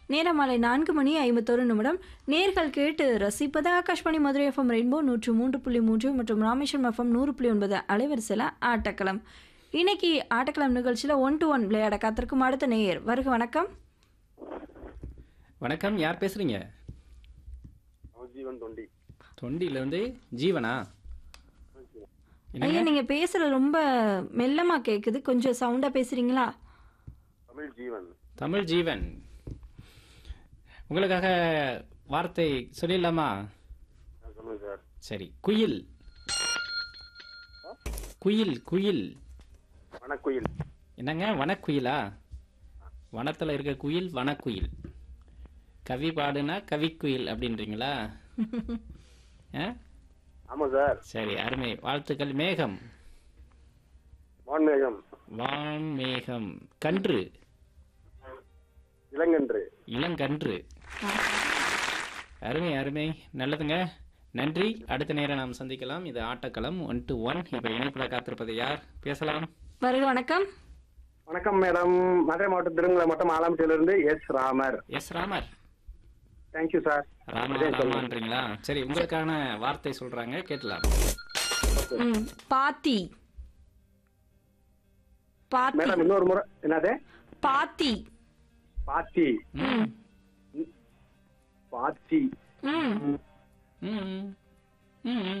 நேரம் மாலை நான்கு மணி ஐம்பத்தொரு நிமிடம் நேர்கள் கேட்டு ரசிப்பது ஆகாஷ்வாணி மதுரை எஃப்எம் ரெயின்போ நூற்று மூன்று புள்ளி மூன்று மற்றும் ராமேஸ்வரம் எஃப்எம் நூறு புள்ளி ஒன்பது அலைவரிசையில் ஆட்டக்களம் இன்னைக்கு ஆட்டக்களம் நிகழ்ச்சியில் ஒன் டு ஒன் விளையாட காத்திருக்கும் அடுத்த நேயர் வருக வணக்கம் வணக்கம் யார் பேசுறீங்க ஜீவன் தொண்டி தொண்டியிலேருந்து ஜீவனா ஐயா என்னங்க நீங்க பேசுறது ரொம்ப மெல்லமா கேக்குது கொஞ்சம் சவுண்டா பேசுறீங்களா தமிழ் ஜீவன் தமிழ் ஜீவன் உங்களுக்காக வார்த்தை சொல்லிடலாமா ஆ, சொல்லுங்க சார் சரி குயில் குயில் குயில் வனக்குயில் என்னங்க வனக்குயிலா வனத்தில் இருக்க குயில் வனக்குயில் கவி பாடுனா கவிக்குயில் அப்படின்றீங்களா ஆ ஆமா சார் சரி அருமை வாழ்த்துக்கள் மேகம் வான்மேகம் வான் மேகம் கன்று இளங்கன்று இளங்கன்று அருமை அருமை நல்லதுங்க நன்றி அடுத்த நேரம் நாம் சந்திக்கலாம் இது ஆட்டக்களம் ஒன் டு ஒன் இப்போ இணைப்பில் காத்திருப்பது யார் பேசலாம் வருக வணக்கம் வணக்கம் மேடம் மதுரை மாவட்டம் திருமலை மாவட்டம் ஆலாம்பட்டியிலிருந்து S Ramar S Ramar thank you sir Rama ராமான்றீங்களா சரி உங்களுக்கான வார்த்தை சொல்றாங்க கேட்கலாம் ம், பாத்தி பாத்தி மேடம் இன்னொரு முறை என்னது பாத்தி பாத்தி ம், பாத்தி ம் ம், ம்.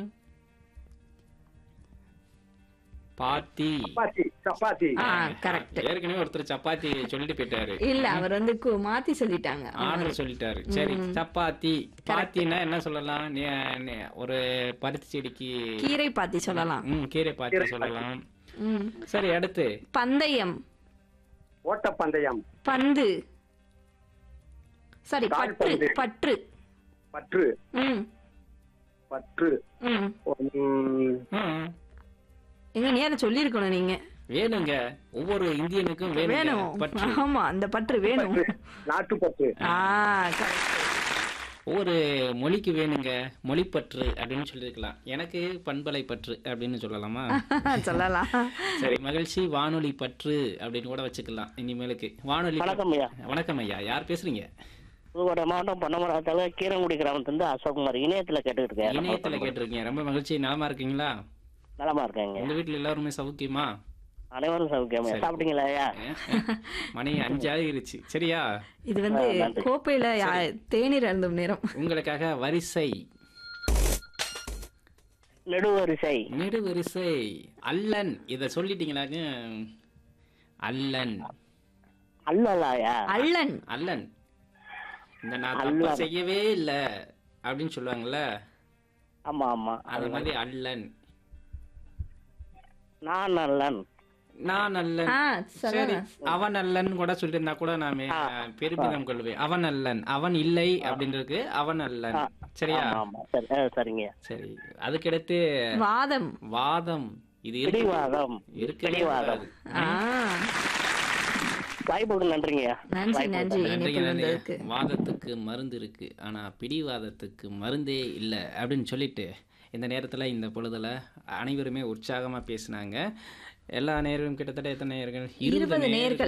பாத்தி சப்பாத்தி சப்பாத்தி ஆ கரெக்ட் ஏற்கனவே ஒருத்தர் சப்பாத்தி சொல்லிட்டு போயிட்டாரு இல்ல அவர் வந்து கு- மாத்தி சொல்லிட்டாங்க ஆர்டர் சொல்லிட்டாரு சரி சப்பாத்தி பாத்தின்னா என்ன சொல்லலாம் நீ- நீ- ஒரு பருத்தி செடிக்கு கீரை பாத்தி சொல்லலாம் ம் கீரை பாத்தி சொல்லலாம் ம் சரி அடுத்து பந்தயம் ஓட்டப்பந்தயம் பந்து சரி பற்று கால்பந்து. பற்று பற்று ம் பற்று ம் உம், ம், எங்க நேரம் சொல்லியிருக்கணும் நீங்க வேணுங்க ஒவ்வொரு இந்தியனுக்கும் வேணும் வேணும் பற்று ஆமா அந்த பற்று வேணும் நாட்டுப்பற்று ஆ correct. ஒவ்வொரு மொழிக்கு வேணுங்க மொழிப்பற்று அப்படின்னு சொல்லியிருக்கலாம் எனக்கு பண்பலை பற்று அப்படின்னு சொல்லலாமா சொல்லலாம் சரி மகிழ்ச்சி வானொலி பற்று அப்படின்னு கூட வச்சுக்கலாம் இனிமேலுக்கு வானொலி பற்று- வணக்கம் ஐயா வணக்கம் ஐயா யார் பேசுறீங்க புதுக்கோட்டை மாவட்டம் பொன்னமராத்தால கீரங்குடி கிராமத்துலேருந்து அசோக்குமார் இணையத்துல கேட்டுட்டு இருக்கேன் இணையத்துல கேட்டிருக்கீங்க ரொம்ப மகிழ்ச்சி நலமா இருக்கீங்களா நலமா இருக்கேங்க உங்க வீட்டுல எல்லாருமே சௌக்கியமா அனைவரும் சௌக்கியமா சாப்பிட்டீங்களா ஐயா மணி அஞ்சு ஆகிருச்சு சரியா இது வந்து கோப்பையில யா- தேநீர் அருந்தும் நேரம் உங்களுக்காக வரிசை நெடுவரிசை நெடுவரிசை அல்லன் இத சொல்லிட்டீங்களாங்க அல்லன் அல்லலாயா அள்ளன் அல்லன் இந்த நான் தப்பு செய்யவே இல்ல அப்படின்னு சொல்லுவாங்கல்ல ஆமா ஆமா அது மாதிரி அல்லன் நான் அல்லன் நான் அல்லன் ஆ சரி சொல்லலாம் அவன் அல்லன் கூட சொல்லியிருந்தா கூட நான் பெருமிதம் கொள்வேன் அவன் அல்லன் அவன் இல்லை அப்படின்றது அவன் அல்லன் சரியா ஆமா ஆமா சரி ஆ, சரிங்க சரி அதுக்கடுத்து வாதம் வாதம் இது இருக்கு பிடிவாதம் இருக்கவே பிடிவாதம். கூடாது. ஆ வாய்ப்புக்கு நன்றிங்க நன்றி நன்றி நன்றிங்க இணைப்பில் நன்றிங்க வந்ததுக்கு வாதத்துக்கு மருந்து இருக்கு ஆனா பிடிவாதத்துக்கு மருந்தே இல்லை அப்படின்னு சொல்லிட்டு இந்த நேரத்துல இந்த பொழுதுல அனைவருமே உற்சாகமா பேசினாங்க எல்லா நேரும் கிட்டத்தட்ட எத்தனை நேர்கள் இருபது நேர்கள்